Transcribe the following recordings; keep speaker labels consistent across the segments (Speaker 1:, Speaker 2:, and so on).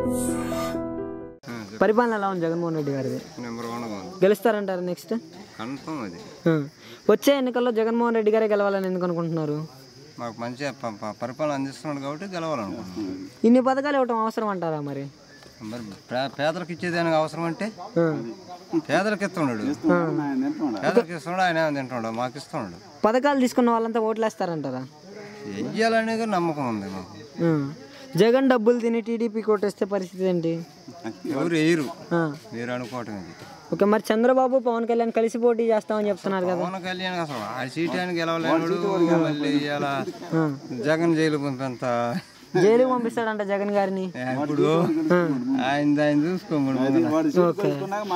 Speaker 1: పరిపాలన ఎలా ఉంది జగన్మోహన్ రెడ్డి గారిది
Speaker 2: నెంబర్ వన్ ఉంది
Speaker 1: గెలుస్తారంటారు నెక్స్ట్
Speaker 2: కన్ఫర్మ్ అది
Speaker 1: వచ్చే ఎన్నికల్లో జగన్మోహన్ రెడ్డి గారే గెలవాలని ఎందుకు అనుకుంటున్నారు
Speaker 2: మాకు మంచి ప- ప- పరిపాలన అందిస్తున్నాడు కాబట్టి గెలవాలనుకుంటున్నాం
Speaker 1: ఇన్ని పథకాలు ఇవ్వటం అవసరం అంటారా మరి
Speaker 2: మరి పే- పేదలకు ఇచ్చేదానికి అవసరం అంటే
Speaker 1: ఆ.
Speaker 2: పేదలకు ఇస్తున్నాడు పేదలకు ఇస్తున్నాడు ఆయన ఏమైనా తింటున్నాడు మాకు ఇస్తున్నాడు
Speaker 1: పథకాలు తీసుకున్న వాళ్ళంతా ఓట్లేస్తారంటారా
Speaker 2: వెయ్యాలనే నమ్మకం ఉంది మాకు
Speaker 1: ఆ. జగన్ డబ్బులు తిని టీడీపీ కొట్టేస్తే పరిస్థితి ఏంటి
Speaker 2: ఎవరు వేయరు
Speaker 1: ఆ.
Speaker 2: మీరు అనుకోవటం ఇది
Speaker 1: ఓకే మరి చంద్రబాబు పవన్ కళ్యాణ్ కలిసి పోటీ చేస్తామని చెప్తున్నారు కదా
Speaker 2: పవన్ కళ్యాణ్ అసలు ఆ సీట్ ఆయన గెలవలేనుడు మళ్ళీ ఇవాళ
Speaker 1: ఆ.
Speaker 2: జగన్ జైలు పంపేంత
Speaker 1: జైలుకి పంపిస్తాడంట జగన్ గారిని
Speaker 2: ఇప్పుడు ఆయన ఆయన చూసుకోమడు
Speaker 1: ఓకే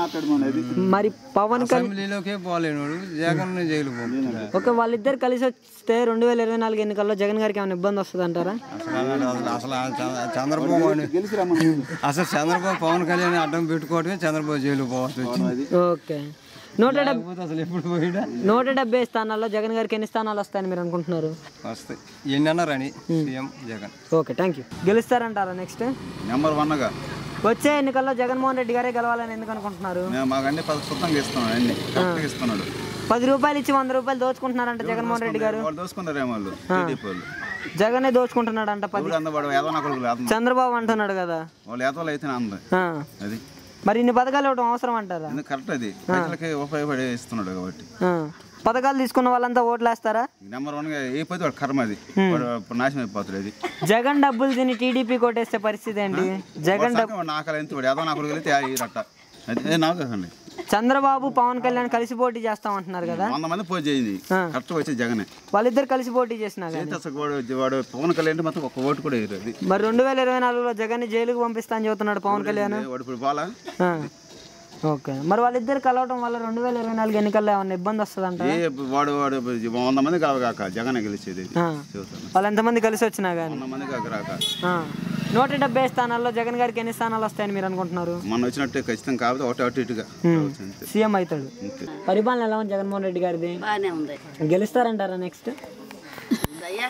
Speaker 1: మరి పవన్ కళ్యాణ్
Speaker 2: అసెంబ్లీలోకే పోలేనుడు జగన్ జైలు పంపుతున్నాడు
Speaker 1: ఓకే వాళ్ళిద్దరు కలిసి వస్తే రెండు వేల ఇరవై నాలుగు ఎన్నికల్లో జగన్ గారికి ఏమైనా ఇబ్బంది వస్తుంది అంటారా
Speaker 2: అసలు అలాంటి అసలు అసలు ఆ చంద్ర- చంద్రబాబు అని అసలు చంద్రబాబు పవన్ కళ్యాణ్ అడ్డం పెట్టుకోవటమే చంద్రబాబు జైలు పోవాల్సి వచ్చింది
Speaker 1: ఓకే నూట డెబ్బై
Speaker 2: లేకపోతే అసలు ఎప్పుడు పోయినా
Speaker 1: నూట డెబ్బై స్థానాల్లో జగన్ గారికి ఎన్ని స్థానాలు వస్తాయని మీరు అనుకుంటున్నారు
Speaker 2: వస్తాయి ఎన్ని అన్నారని CM Jagan
Speaker 1: okay thank you గెలుస్తారంటారా నెక్స్ట్
Speaker 3: నెంబర్ వన్గా
Speaker 1: వచ్చే ఎన్నికల్లో జగన్మోహన్ రెడ్డి గారే గెలవాలని ఎందుకు అనుకుంటున్నారు
Speaker 3: మేము మాకు అన్ని పది శుద్ధంగా ఇస్తున్నాడు అన్ని కరెక్ట్గా ఇస్తున్నాడు
Speaker 1: పది రూపాయలు ఇచ్చి వంద రూపాయలు దోచుకుంటున్నారంట జగన్మోహన్ రెడ్డి గారు
Speaker 3: వాళ్ళు దోసుకున్నారేమో వాళ్ళు టీడీపీ వాళ్ళు
Speaker 1: జగనే దోచుకుంటున్నాడు అంట పది
Speaker 3: ఎవరు అందవాడు ఏదో నా కొడుకులు ఏదో
Speaker 1: చంద్రబాబు అంటున్నాడు కదా
Speaker 3: వాళ్ళు ఏతోళ్ళు అయితే అంద
Speaker 1: ఆ.
Speaker 3: అది
Speaker 1: మరి ఇన్ని పథకాలు ఇవ్వడం అవసరం అంటారా
Speaker 3: ఎందుకు కరెక్ట్ అది ప్రజలకి ఉపయోగపడి ఇస్తున్నాడు కాబట్టి
Speaker 1: ఆ. పథకాలు తీసుకున్న వాళ్ళంతా ఓట్లేస్తారా
Speaker 3: నెంబర్ వన్గా ఏ పోతే వాడు కర్మ అది వాడు ఇప్పుడు నాశనం అయిపోతాడు అది
Speaker 1: జగన్ డబ్బులు తిని టీడీపీ కొట్టేస్తే పరిస్థితి ఏంటి జగన్ డబ్బు
Speaker 3: వాడు నాకలు ఎంత వాడు ఏదో నా కొడుకులు అయితే ఈ రట్ట అది ఏ నాకు కదండి
Speaker 1: చంద్రబాబు పవన్ కళ్యాణ్ కలిసి పోటీ చేస్తాం అంటున్నారు కదా
Speaker 3: వంద మంది పోయి చేయింది
Speaker 1: ఆ.
Speaker 3: కరెక్ట్ వచ్చి జగనే
Speaker 1: వాళ్ళిద్దరు కలిసి పోటీ చేసినా కానీ
Speaker 3: అయితే అసలు వాడు వాడు పవన్ కళ్యాణ్ మొత్తం ఒక ఓటు కూడా వేయరు అది
Speaker 1: మరి రెండు వేల ఇరవై నాలుగులో జగన్ జైలుకు పంపిస్తా అని చెబుతున్నాడు పవన్ కళ్యాణ్
Speaker 3: వాడు ఇప్పుడు పోలా
Speaker 1: ఆ. ఓకే మరి వాళ్ళిద్దరు కలవటం వల్ల రెండు వేల ఇరవై నాలుగు ఎన్నికల్లో ఏమన్నా ఇబ్బంది వస్తుందంట
Speaker 3: ఏ వాడు వాడు వంద మంది కాక జగన్ గెలిచేది
Speaker 1: ఆ.
Speaker 3: చెబుతాను
Speaker 1: వాళ్ళు ఎంతమంది కలిసి వచ్చినా కానీ
Speaker 3: వంద మంది కాక రాక
Speaker 1: ఆ. నూట డెబ్బై స్థానాల్లో జగన్ గారికి ఎన్ని స్థానాలు వస్తాయని మీరు అనుకుంటున్నారు
Speaker 3: మొన్న వచ్చినట్టే ఖచ్చితంగా కాకపోతే ఒకటి అటు ఇటుగా రావచ్చు అంతే
Speaker 1: సీఎం అవుతాడు
Speaker 3: అంతే
Speaker 1: పరిపాలన ఎలా ఉంది జగన్మోహన్ రెడ్డి గారిది
Speaker 4: బాగానే ఉంది
Speaker 1: గెలుస్తారంటారా నెక్స్ట్
Speaker 4: అయ్యా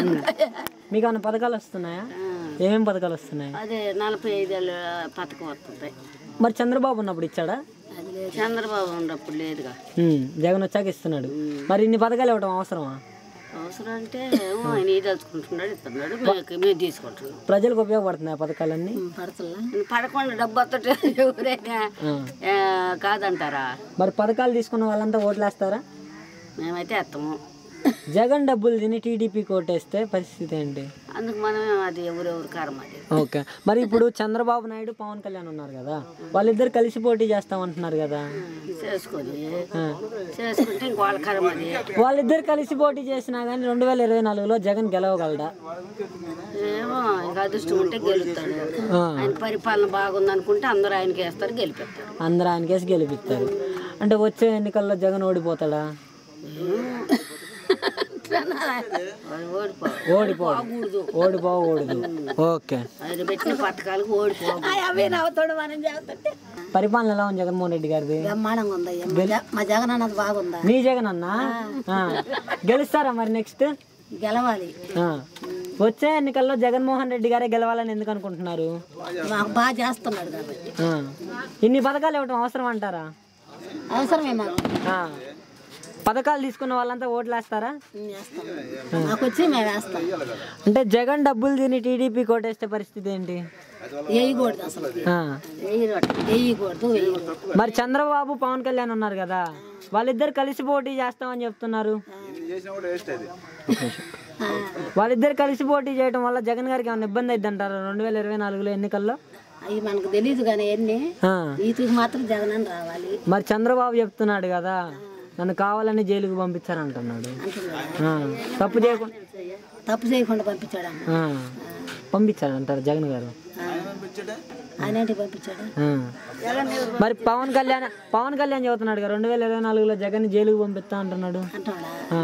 Speaker 1: మీకు ఏమైనా పథకాలు వస్తున్నాయా ఏమేమి పథకాలు వస్తున్నాయి
Speaker 4: అదే నలభై ఐదేళ్ళ పథకం వస్తుంది
Speaker 1: మరి చంద్రబాబు ఉన్నప్పుడు ఇచ్చాడా
Speaker 4: అది లేదు. చంద్రబాబు ఉన్నప్పుడు లేదుగా
Speaker 1: ఉమ్, జగన్ వచ్చాక ఇస్తున్నాడు మరి ఇన్ని పథకాలు ఇవ్వడం అవసరమా
Speaker 4: అవసరం అంటే ఏమో ఆయన ఏ దలుచుకుంటున్నాడు ఇస్తున్నాడు మేము మేము తీసుకుంటున్నాం
Speaker 1: ప్రజలకు ఉపయోగపడుతున్నాయి ఆ పథకాలన్నీ
Speaker 4: పడతలా పడకుండా డబ్బు వస్తుంటే ఎవరైనా ఆ, కాదంటారా
Speaker 1: మరి పథకాలు తీసుకున్న వాళ్ళంతా ఓట్లేస్తారా
Speaker 4: మేమైతే ఎత్తాము
Speaker 1: జగన్ డబ్బులు తిని టీడీపీ కోటేస్తే పరిస్థితి ఏంటి
Speaker 4: అందుకు మనం అది ఎవరెవరు కారం అది
Speaker 1: ఓకే మరి ఇప్పుడు చంద్రబాబు నాయుడు పవన్ కళ్యాణ్ ఉన్నారు కదా వాళ్ళిద్దరు కలిసి పోటీ చేస్తామంటున్నారు కదా
Speaker 4: చేసుకొని చేసుకుంటే ఇంక వాళ్ళ కరం అది
Speaker 1: వాళ్ళిద్దరు కలిసి పోటీ చేసినా కానీ రెండు వేల ఇరవై నాలుగులో జగన్ గెలవగలడా
Speaker 4: ఏమో ఇక అదృష్టం ఉంటే గెలుస్తాడు
Speaker 1: ఆ.
Speaker 4: ఆయన పరిపాలన బాగుంది అనుకుంటే అందరూ ఆయనకి వేస్తారు గెలిపిస్తారు
Speaker 1: అందరూ ఆయన కేసు గెలిపిస్తారు అంటే వచ్చే ఎన్నికల్లో జగన్ ఓడిపోతాడా
Speaker 4: వాడు ఓడిపో
Speaker 1: ఓడిపోడు ఓడిపోకూడదు ఓకే
Speaker 4: ఆయన పెట్టిన పథకాలకు ఓడిపో అవే నవ్వుతాడు మనం చేస్తుంటే
Speaker 1: పరిపాలన ఎలా ఉంది జగన్మోహన్ రెడ్డి గారిది
Speaker 4: బ్రహ్మాండంగా ఉందయ్యా మా జగన్ అన్నది బాగుందా
Speaker 1: మీ జగన్ అన్నా ఆ. గెలుస్తారా మరి నెక్స్ట్
Speaker 4: గెలవాలి
Speaker 1: వచ్చే ఎన్నికల్లో జగన్మోహన్ రెడ్డి గారే గెలవాలని ఎందుకు అనుకుంటున్నారు
Speaker 4: మాకు బాగా చేస్తున్నాడు కాబట్టి
Speaker 1: ఆ. ఇన్ని పథకాలు ఇవ్వడం అవసరం అంటారా
Speaker 4: అవసరమే మాకు
Speaker 1: ఆ. పథకాలు తీసుకున్న వాళ్ళంతా ఓట్లు వేస్తారా
Speaker 4: వేస్తాం మాకు వచ్చి మేము వేస్తాం
Speaker 1: అంటే జగన్ డబ్బులు తిని టీడీపీ కోటేస్తే పరిస్థితి ఏంటి
Speaker 4: వేయకూడదు అసలు
Speaker 1: ఆ.
Speaker 4: వేయకూడదు వేయకూడదు
Speaker 1: మరి చంద్రబాబు పవన్ కళ్యాణ్ ఉన్నారు కదా వాళ్ళిద్దరు కలిసి పోటీ చేస్తామని చెప్తున్నారు వాళ్ళిద్దరు కలిసి పోటీ చేయడం వల్ల జగన్ గారికి ఏమైనా ఇబ్బంది అయింది అంటారు రెండు వేల ఇరవై నాలుగులో ఎన్నికల్లో
Speaker 4: అవి మనకు తెలియదు కానీ ఎన్ని
Speaker 1: ఆ.
Speaker 4: ఈతుకు మాత్రం జగన్ అని రావాలి
Speaker 1: మరి చంద్రబాబు చెప్తున్నాడు కదా నన్ను కావాలని జైలుకు పంపించారంటున్నాడు ఆ. తప్పు చేయకుండా
Speaker 4: తప్పు చేయకుండా పంపించాడు అన్న
Speaker 1: ఆ. పంపించాడు అంటారు జగన్ గారు
Speaker 4: ఆయన ఏంటి పంపించాడు
Speaker 1: ఆ. మరి పవన్ కళ్యాణ్ పవన్ కళ్యాణ్ చెబుతున్నాడు కదా రెండు వేల ఇరవై నాలుగులో జగన్ జైలుకు పంపిస్తా అంటున్నాడు
Speaker 4: అంటాడా
Speaker 1: ఆ.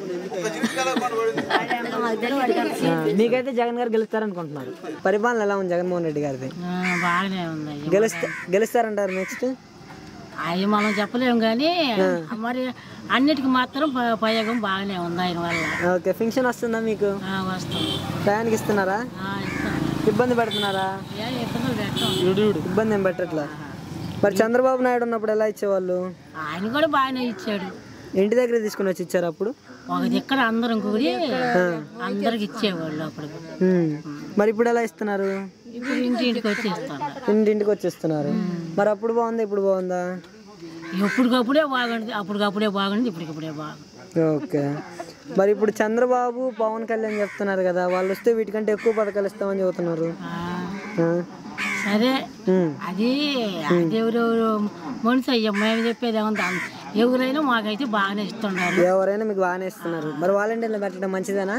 Speaker 4: మాకు తెలియదు
Speaker 1: ఆ. మీకైతే జగన్ గారు గెలుస్తారనుకుంటున్నారు పరిపాలన ఎలా ఉంది జగన్మోహన్ రెడ్డి గారిది
Speaker 5: బాగానే ఉంది
Speaker 1: గెలుస్తా గెలుస్తారంటారు నెక్స్ట్
Speaker 5: అవి మనం చెప్పలేము కానీ మరి అన్నిటికీ మాత్రం ప- ఉపయోగం బాగానే ఉంది ఆయన వల్ల
Speaker 1: ఓకే ఫంక్షన్ వస్తుందా మీకు
Speaker 5: ఆ, వస్తాం
Speaker 1: టయానికి ఇస్తున్నారా
Speaker 5: ఆ, ఇస్తాం.
Speaker 1: ఇబ్బంది పెడుతున్నారా
Speaker 5: ఏ ఇబ్బందులు పెట్టాం
Speaker 1: ఇబ్బంది ఏం పెట్టట్లా మరి చంద్రబాబు నాయుడు ఉన్నప్పుడు ఎలా ఇచ్చేవాళ్ళు
Speaker 5: ఆయన కూడా బాగానే ఇచ్చాడు
Speaker 1: ఇంటి దగ్గర తీసుకుని వచ్చి ఇచ్చారు అప్పుడు
Speaker 5: ఒక దిక్కడ అందరం కూడి అందరికి ఇచ్చేవాళ్ళు అప్పుడు
Speaker 1: ఉమ్. మరి ఇప్పుడు ఎలా ఇస్తున్నారు
Speaker 5: ఇప్పుడు ఇంటి ఇంటికి వచ్చి ఇస్తాను
Speaker 1: ఇంటింటికి వచ్చి ఇస్తున్నారు మరి అప్పుడు బాగుందా ఇప్పుడు బాగుందా
Speaker 5: ఎప్పటికప్పుడే బాగుంది అప్పటికప్పుడే బాగుంది ఇప్పటికప్పుడే బాగుంది
Speaker 1: ఓకే మరి ఇప్పుడు చంద్రబాబు పవన్ కళ్యాణ్ చెప్తున్నారు కదా వాళ్ళు వస్తే వీటికంటే ఎక్కువ పథకాలు ఇస్తామని చెబుతున్నారు
Speaker 5: ఆ,
Speaker 1: ఆ.
Speaker 5: సరే
Speaker 1: ఉమ్.
Speaker 5: అది అది ఎవరెవరు మనిషి అయ్యా మేము చెప్పేది ఏముంది ఎవరైనా మాకైతే బాగానే ఇస్తున్నారు
Speaker 1: ఎవరైనా మీకు బాగానే ఇస్తున్నారు మరి వాలంటీర్లు పెట్టడం మంచిదేనా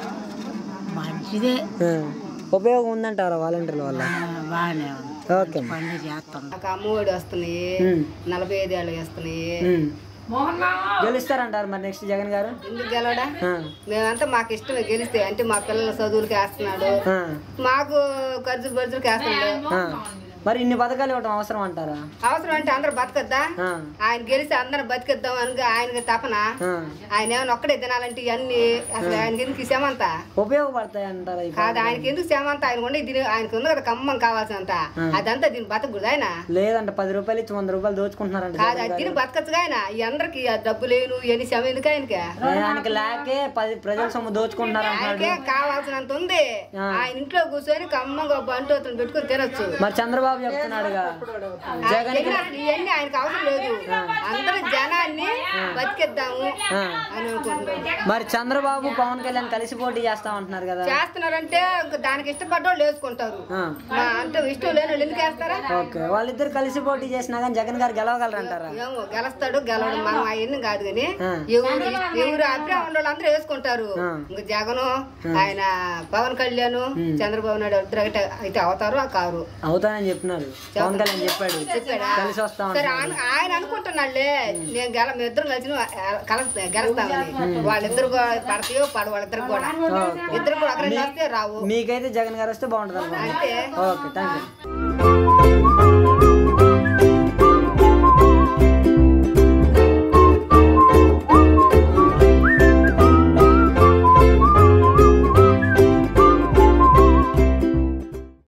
Speaker 5: మంచిదే
Speaker 1: ఆ. ఉపయోగం ఉందంటారా వాలంటీర్ల వల్ల
Speaker 5: ఆ, బాగానే ఉంది
Speaker 1: ఓకే అమ్మా.
Speaker 5: పనులు చేస్తున్నాం
Speaker 4: నాకు అమ్మఒడి వస్తున్నాయి
Speaker 1: ఉమ్.
Speaker 4: నలభై ఐదు ఏళ్ళు వస్తున్నాయి
Speaker 1: ఉమ్. గెలుస్తారంటారు మరి నెక్స్ట్ జగన్ గారు
Speaker 4: ఎందుకు గెలవడా
Speaker 1: ఆ.
Speaker 4: మేమంతా మాకు ఇష్టమే గెలిస్తే అంటే మా పిల్లల చదువులకి వేస్తున్నాడు
Speaker 1: ఆ.
Speaker 4: మాకు ఖర్చు బర్జులకి వేస్తున్నాడు
Speaker 1: ఆ. మరి ఇన్ని పథకాలు ఇవ్వడం అవసరం అంటారా
Speaker 4: అవసరం అంటే అందరూ బతకద్దా
Speaker 1: ఆ.
Speaker 4: ఆయన గెలిస్తే అందరం బతికిద్దాం అని ఆయనకి తపన
Speaker 1: ఆ.
Speaker 4: ఆయన ఏమైనా ఒక్కడే తినాలంటే ఇవన్నీ అసలు ఆయనకి ఎందుకు ఈ శ్రమంత
Speaker 1: ఉపయోగపడతాయి అంటారా ఈ
Speaker 4: కాదు ఆయనకి ఎందుకు శ్రమంత ఆయన కూడా దీని ఆయనకి ఉంది కదా కమ్మం కావాల్సినంత అదంతా దీన్ని బతకూడదు ఆయన
Speaker 1: లేదంట పది రూపాయలు ఇచ్చి వంద రూపాయలు దోచుకుంటున్నారంట
Speaker 4: కాదు అది తిని బతకచ్చుగా ఆయన ఈ అందరికి ఆ డబ్బు లేను ఎన్ని శ్రమ ఎందుకు ఆయనకి
Speaker 1: ఆయనకి లేకే పది ప్రజల సొమ్ము దోచుకుంటున్నారు అంటున్నాడు
Speaker 4: ఆయనకే కావాల్సినంత ఉంది ఆయన ఇంట్లో కూర్చొని కమ్మంగా బంటు అతను పెట్టుకొని తినొచ్చు
Speaker 1: మరి చంద్రబాబు చెప్తున్నాడుగా జగన్
Speaker 4: ఇవన్నీ అసలు ఇవన్నీ ఆయనకు అవసరం లేదు అందరూ జనాన్ని బతికిద్దాము అని అనుకుంటున్నారు
Speaker 1: మరి చంద్రబాబు పవన్ కళ్యాణ్ కలిసి పోటీ చేస్తామంటున్నారు కదా
Speaker 4: చేస్తున్నారంటే ఇంక దానికి ఇష్టపడ్డోళ్ళు వేసుకుంటారు
Speaker 1: ఆ.
Speaker 4: మా అంటే ఇష్టం లేని వాళ్ళు ఎందుకు వేస్తారా
Speaker 1: ఓకే వాళ్ళిద్దరు కలిసి పోటీ చేసినా కానీ జగన్ గారు గెలవగలరంటారా
Speaker 4: ఏమో గెలుస్తాడు గెలవడం మనం అవన్నీ కాదు కానీ
Speaker 1: ఆ.
Speaker 4: ఎవరు ఎవరు అభిప్రాయం ఉన్న వాళ్ళు అందరూ వేసుకుంటారు ఇంక జగను ఆయన పవన్ కళ్యాణ్ చంద్రబాబు నాయుడు ఇద్దరు అయితే అయితే అవుతారు ఆ కారు
Speaker 1: అవుతానని చెప్పినారు పవన్ కళ్యాణ్ చెప్పాడు
Speaker 4: చెప్పాడా
Speaker 1: కలిసి వస్తాం
Speaker 4: సరే ఆయన- ఆయన అనుకుంటున్నాళ్ళే నేను గెల మీ ఇద్దరు కలిసి కలుస్తా గెలుస్తామని వాళ్ళిద్దరు కూడా పడతాయో పడ వాళ్ళిద్దరు కూడా ఇద్దరు కూడా అక్కడ వస్తే రావు
Speaker 1: మీకైతే జగన్ గారు వస్తే బాగుంటుంది
Speaker 4: అంటే
Speaker 1: ఓకే థ్యాంక్ యూ